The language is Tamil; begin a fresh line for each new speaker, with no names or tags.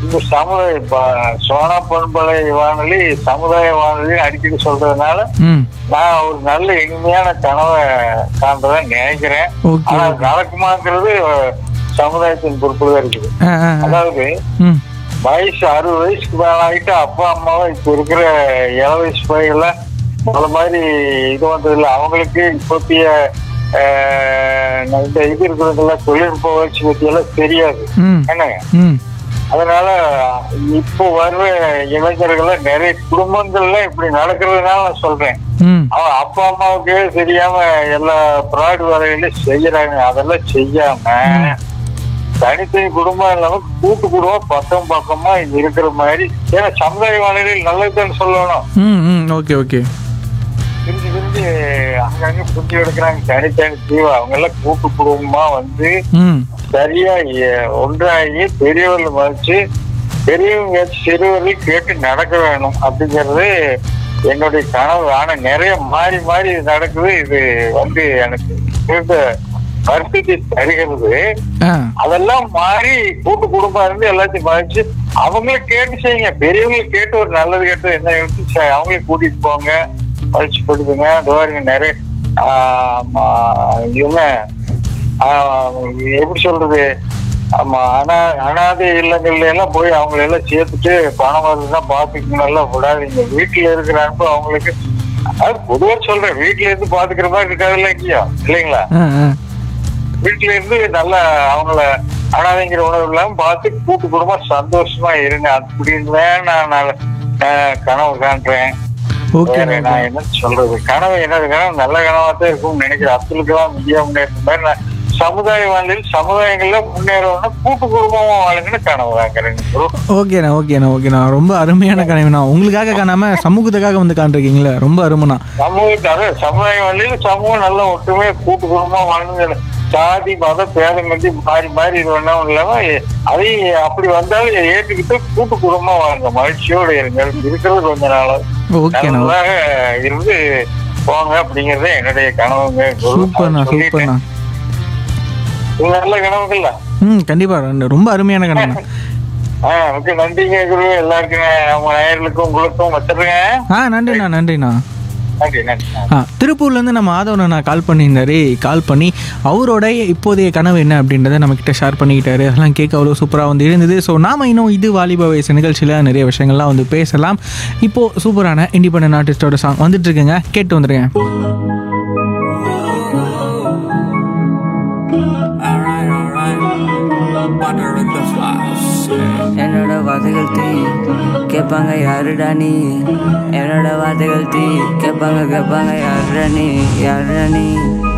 இந்த சமுதாய ப- சோனா பண்பலை வானொலி சமுதாய வானொலி அடிக்கடி சொல்றதுனால
ம்
நான் ஒரு நல்ல இனிமையான கனவை காண்றதா நினைக்கிறேன்
ஓகே
ஆனா அது நடக்குமாங்கிறது அஹ், சமுதாயத்தின் பொறுப்பு தான் இருக்குது
ஆ ஆ ஆ.
அதாவது
ம்
வயசு அறுபது வயசுக்கு மேல ஆகிட்டு அப்பா அம்மாவும் இப்ப இருக்கிற இள வயசு பையெல்லாம் அந்த மாதிரி இது வந்தது இல்லை அவங்களுக்கு இப்போத்திய அஹ், இந்த இது இருக்கிறதுல தொழில்நுட்ப வளர்ச்சி பத்தி எல்லாம் தெரியாது
ம்
என்னங்க
ம்
அதனால இப்போ வர்ற இளைஞர்கள நிறைய குடும்பங்கள்ல இப்படி நடக்கிறதுனால நான் சொல்றேன்
ம்
அவன் அப்பா அம்மாவுக்கே தெரியாம எல்லா ப்ராடு வேலைகளையும் செய்யறாங்க அதெல்லாம் செய்யாம தனித்தனி குடும்பம் இல்லாம கூட்டு குடும்பம் பக்கம் பக்கமா இருக்கிற மாதிரி ஏன்னா சமுதாய வானிலையில் நல்லதுன்னு சொல்லணும்
ம் ம் ஓகே ஓகே
பிரிஞ்சு பிரிஞ்சு அங்கங்க புரிஞ்சு எடுக்கிறாங்க தனித்தனி தீவு அவங்க எல்லாம் கூட்டு குடும்பமா வந்து
ம்
சரியா எ- ஒன்றாகி பெரியவர்கள் மதிச்சு பெரியவங்க சிறுவர்கள் கேட்டு நடக்க வேணும் அப்படிங்கிறது என்னுடைய கனவு ஆனா நிறைய மாறி மாறி இது நடக்குது இது வந்து எனக்கு மிகுந்த வருத்தத்தை தருகிறது
ஆ
அதெல்லாம் மாறி கூட்டு குடும்பம் இருந்து எல்லாத்தையும் மதிச்சு அவங்களே கேட்டு செய்யுங்க பெரியவங்களை கேட்டு ஒரு நல்லது கேட்டு என்ன எடுத்து செ- அவங்களே கூட்டிட்டு போங்க மதிச்சு கொடுத்துங்க இந்த மாதிரி நிறைய ஆமா, இவங்க ஆஹ், எப்படி சொல்றது ஆமா அனா அனாதை இல்லங்கள்ல எல்லாம் போய் அவங்கள எல்லாம் சேர்த்துட்டு பணம் வருதுதான் பாத்துக்கணும் எல்லாம் விடாதீங்க வீட்டுல இருக்கிற அன்பு அவங்களுக்கு அது பொதுவா சொல்றேன் வீட்டுல இருந்து பாத்துக்கிற மாதிரி இருக்காது இல்லையா இல்லைங்களா
ஆ ஆ
வீட்டுல இருந்து நல்லா அவங்கள அனாதைங்கிற உணவு இல்லாம பார்த்து கூட்டு குடும்பம் சந்தோஷமா இருங்க அப்படின்னு தான் நான் நல்ல- நான் கனவு காண்றேன்
ஓகே
வேற நான் என்ன சொல்றது கனவு என்னது கனவு நல்ல கனவா தான் இருக்கும்னு நினைக்கிறேன் அப்துல் கலாம் இந்தியா முன்னேற்ற மாதிரி நான் சமுதாய வாழ்வில் சமுதாயங்கள்ல முன்னேறணும் கூட்டு குடும்பமா வாழுங்கன்னு கனவு வாங்குறேன் bro.
ஓகேண்ணா ஓகேண்ணா ஓகேண்ணா ரொம்ப அருமையான கனவுண்ணா உங்களுக்காக காணாம சமூகத்துக்காக வந்து காண்றீங்களே ரொம்ப அருமைண்ணா
சமூகத்தை அதாவது சமுதாய வாழ்வில் சமூகம் நல்ல ஒற்றுமையா கூட்டு குடும்பமா வாழுங்க சாதி மத பேதம் வந்து மாறி மாறி இது ஒன்றும் இல்லாம அதையும் அப்படி வந்தாலும் ஏற்றுக்கிட்டு கூட்டு குடும்பமா வாங்க மகிழ்ச்சியோட இருங்க இருக்கிறது கொஞ்ச நாள்
ஓகேண்ணா
நல்லாக இருந்து போங்க அப்படிங்கறது என்னுடைய கனவுங்க குரு.
சூப்பர்ண்ணா
அது சொல்லிட்டேன்.
சூப்பர்ண்ணா
இது நல்ல கனவுங்கள்ல
ம் கண்டிப்பா ரெண்டு- ரொம்ப அருமையான கனவுண்ணா
ஆஹ் ஓகே நன்றிங்க குரு எல்லாருக்கும் அவங்க நேயர்களுக்கும் உங்களுக்கும் வச்சிருங்க
ஆ நன்றிண்ணா நன்றிண்ணா
நன்றி நன்றி
ஆ திருப்பூர்லேருந்து நம்ம ஆதவனை நான் கால் பண்ணியிருந்தாரு கால் பண்ணி அவரோட இப்போதைய கனவு என்ன அப்படின்றத நம்மக்கிட்ட ஷேர் பண்ணிக்கிட்டாரு அதெல்லாம் கேட்க அவ்வளோ சூப்பராக வந்து இருந்தது ஸோ நாம இன்னும் இது வாலிப வயசு நிகழ்ச்சியில் நிறைய விஷயங்கள்லாம் வந்து பேசலாம் இப்போது சூப்பரான இண்டிபெண்டன்ட் ஆர்டிஸ்டோட சாங் வந்துட்டு இருக்குங்க கேட்டு வந்துருங்க
Alright, alright. Butter in the house.
என்னோட வார்த்தைகள் தீ கேட்பாங்க யாருடா நீ என்னோட வார்த்தைகள் தீ கேட்பாங்க கேட்பாங்க யாருடா நீ யாருடா நீ